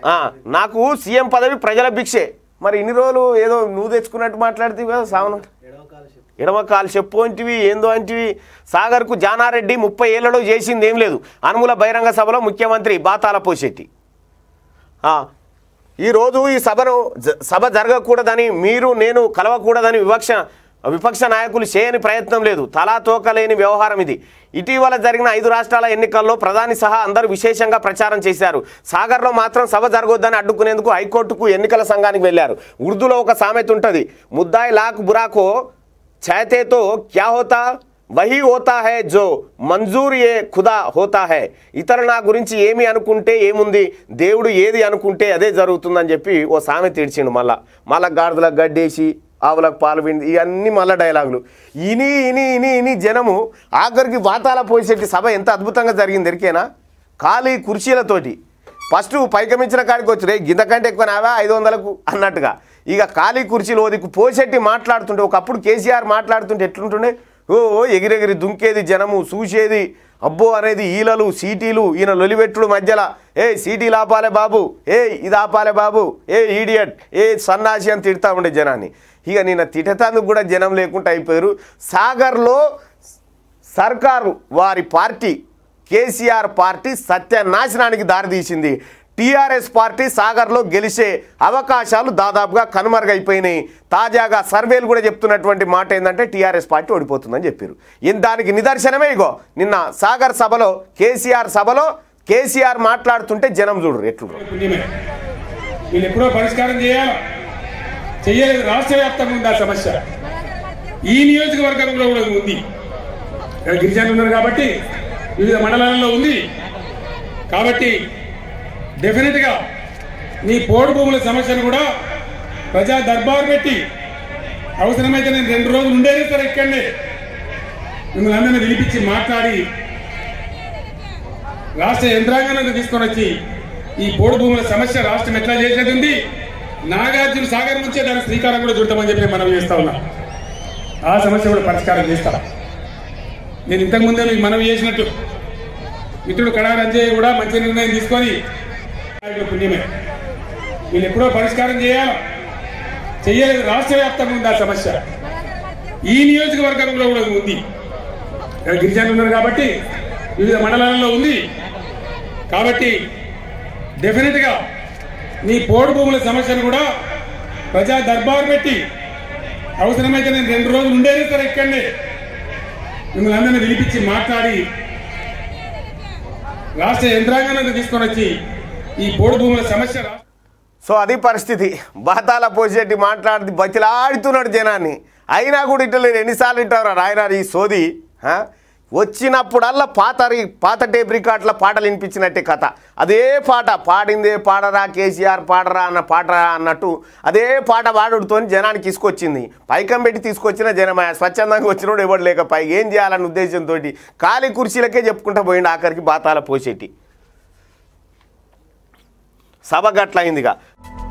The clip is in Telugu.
ఆ, నాకు సీఎం పదవి ప్రజల భిక్షే మరి ఇన్ని రోజులు ఏదో నువ్వు తెచ్చుకున్నట్టు మాట్లాడితే కదా సావనం ఎడమ కాలు చెప్పు అంటివి ఏందో అంటివి సాగర్కు జానారెడ్డి ముప్పై ఏళ్లలో చేసింది ఏం లేదు అనుముల బహిరంగ సభలో ముఖ్యమంత్రి బాతాల పోశెట్టి ఆ, ఈరోజు ఈ సభను జ- సభ జరగకూడదని మీరు నేను కలవకూడదని వివక్ష విపక్ష నాయకులు చేయని ప్రయత్నం లేదు తలా తోకలేని వ్యవహారం ఇది ఇటీవల జరిగిన ఐదు రాష్ట్రాల ఎన్నికల్లో ప్రధాని సహా అందరూ విశేషంగా ప్రచారం చేశారు సాగర్లో మాత్రం సభ జరగొద్దని అడ్డుకునేందుకు హైకోర్టుకు ఎన్నికల సంఘానికి వెళ్లారు ఉర్దూలో ఒక సామెత ఉంటుంది ముద్దాయి లాక్ బురాకో చాహతే క్యా హోతా వహీ హోతా హై జో మంజూర్ ఏ ఖుదా హోతా హై ఇతరులు నా గురించి ఏమి అనుకుంటే ఏముంది దేవుడు ఏది అనుకుంటే అదే జరుగుతుందని చెప్పి ఓ సామెత ఇడిచిండు మళ్ళా మళ్ళా గాడిదలకు గడ్డేసి ఆవులకు పాలు పిండి ఇవన్నీ మళ్ళా డైలాగులు ఇని ఇని ఇని ఇని జనము ఆఖరికి వాతాల పోసేటి సభ ఎంత అద్భుతంగా జరిగింది ఎరికేనా ఖాళీ కుర్చీలతోటి ఫస్ట్ పైకమించిన కాడికి వచ్చి గింతకంటే ఎక్కువ నావా ఐదు వందలకు అన్నట్టుగా ఇక ఖాళీ కుర్చీలు ఓదికు పోసెట్టి మాట్లాడుతుంటే ఒకప్పుడు కేసీఆర్ మాట్లాడుతుంటే ఎట్లుంటుండే ఓ ఎగిరెగిరి దుంకేది జనము చూసేది అబ్బో అనేది ఈలలు సీటీలు ఈయన లొలివెట్టుడు మధ్యలో ఏ సీటీలు ఆపాలే బాబు ఏ ఇది ఆపాలే బాబు ఏ ఈడియట్ ఏ సన్నాసి అని తిడతా ఉండే జనాన్ని ఇక నిన్న తిట్టేందుకు కూడా జనం లేకుండా అయిపోయారు సాగర్లో సర్కారు వారి పార్టీ కేసీఆర్ పార్టీ సత్యనాశనానికి దారితీసింది టీఆర్ఎస్ పార్టీ సాగర్లో గెలిచే అవకాశాలు దాదాపుగా కనుమరుగైపోయినాయి తాజాగా సర్వేలు కూడా చెప్తున్నటువంటి మాట ఏంటంటే టీఆర్ఎస్ పార్టీ ఓడిపోతుందని చెప్పారు ఇన్ దానికి నిదర్శనమే ఇగో నిన్న సాగర్ సభలో కేసీఆర్ సభలో కేసీఆర్ మాట్లాడుతుంటే జనం చూడరు ఎట్లు పుణ్యమే వీళ్ళు ఎప్పుడో పరిష్కారం చేయాలి చెయ్యలేదు రాష్ట్ర వ్యాప్తంగా ఉంది ఆ సమస్య ఈ నియోజకవర్గంలో కూడా ఉంది ఇక్కడ గిరిజనులు ఉన్నారు కాబట్టి వివిధ మండలాలలో ఉంది కాబట్టి డెఫినెట్ గా నీ పోడు భూముల సమస్యను కూడా ప్రజా దర్బారు పెట్టి అవసరమైతే నేను రెండు రోజులు ఉండేది సార్ ఇక్కడనే మిమ్మల్ని అందరినీ పిలిపించి మాట్లాడి రాష్ట్ర యంత్రాంగాన్ని తీసుకొని వచ్చి ఈ పోడు భూముల సమస్య రాష్ట్రం ఎట్లా చేసేది ఉంది నాగార్జున సాగర్ నుంచే దానికి శ్రీకారం కూడా చుడతామని చెప్పి మనం చేస్తా ఉన్నా ఆ సమస్య కూడా పరిష్కారం చేస్తా నేను ఇంతకు ముందే మీకు మనం చేసినట్టు మిత్రుడు కడా రంజయ్య కూడా మంచి నిర్ణయం తీసుకొని నాయకుల పుణ్యమే వీళ్ళు ఎప్పుడో పరిష్కారం చేయాలి చెయ్యలేదు రాష్ట్ర వ్యాప్తంగా ఉంది ఆ సమస్య ఈ నియోజకవర్గంలో కూడా ఉంది ఇక్కడ గిరిజనులు ఉన్నారు కాబట్టి వివిధ మండలాలలో ఉంది కాబట్టి డెఫినెట్ గా నీ పోడు భూముల సమస్యను కూడా ప్రజా దర్బారు పెట్టి అవసరమైతే నేను రెండు రోజులు ఉండేది సార్ ఇక్కడనే మిమ్మల్ని అందరినీ పిలిపించి మాట్లాడి రాష్ట్ర యంత్రాంగాన్ని తీసుకొని వచ్చి ఈ పోడు భూముల సమస్య రాష్ట్ర సో అది పరిస్థితి బాతాల పోసేటి మాట్లాడి బతిలాడుతున్నాడు జనాన్ని అయినా కూడా ఇట్లా లేదు ఎన్నిసార్లు ఇంటారు రాయన ఈ సోది ఆ? వచ్చినప్పుడల్లా పాత రి- పాత టేప్ రికార్డుల పాటలు వినిపించినట్టే కథ అదే పాట పాడిందే పాడరా కేసీఆర్ పాడరా అన్న పాట అన్నట్టు అదే పాట పాడుతో జనానికి తీసుకొచ్చింది పైకం పెట్టి తీసుకొచ్చిన జనమయ స్వచ్ఛందంగా వచ్చినోడు ఎవడు లేక పై ఏం చేయాలన్న ఉద్దేశంతో ఖాళీ కుర్చీలకే చెప్పుకుంటా పోయిండు ఆఖరికి బాతాల పోసేటి సభ గట్లయిందిగా